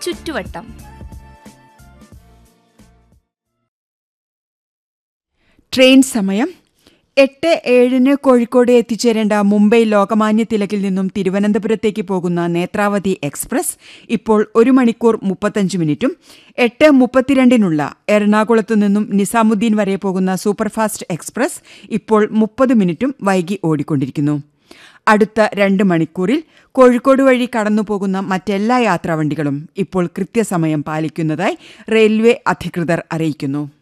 ചുറ്റുവട്ടം ട്രെയിൻ സമയം എട്ട് ഏഴിന് കോഴിക്കോട് എത്തിച്ചേരേണ്ട മുംബൈ ലോകമാന്യ തിലകിൽ നിന്നും തിരുവനന്തപുരത്തേക്ക് പോകുന്ന നേത്രാവതി എക്സ്പ്രസ് ഇപ്പോൾ ഒരു മണിക്കൂർ മുപ്പത്തഞ്ച് മിനിറ്റും എട്ട് മുപ്പത്തിരണ്ടിനുള്ള എറണാകുളത്തു നിന്നും നിസാമുദ്ദീൻ വരെ പോകുന്ന സൂപ്പർഫാസ്റ്റ് എക്സ്പ്രസ് ഇപ്പോൾ മുപ്പത് മിനിറ്റും വൈകി ഓടിക്കൊണ്ടിരിക്കുന്നു അടുത്ത രണ്ട് മണിക്കൂറിൽ കോഴിക്കോട് വഴി കടന്നുപോകുന്ന മറ്റെല്ലാ യാത്രാവണ്ടികളും ഇപ്പോൾ കൃത്യസമയം പാലിക്കുന്നതായി റെയിൽവേ അധികൃതർ അറിയിക്കുന്നു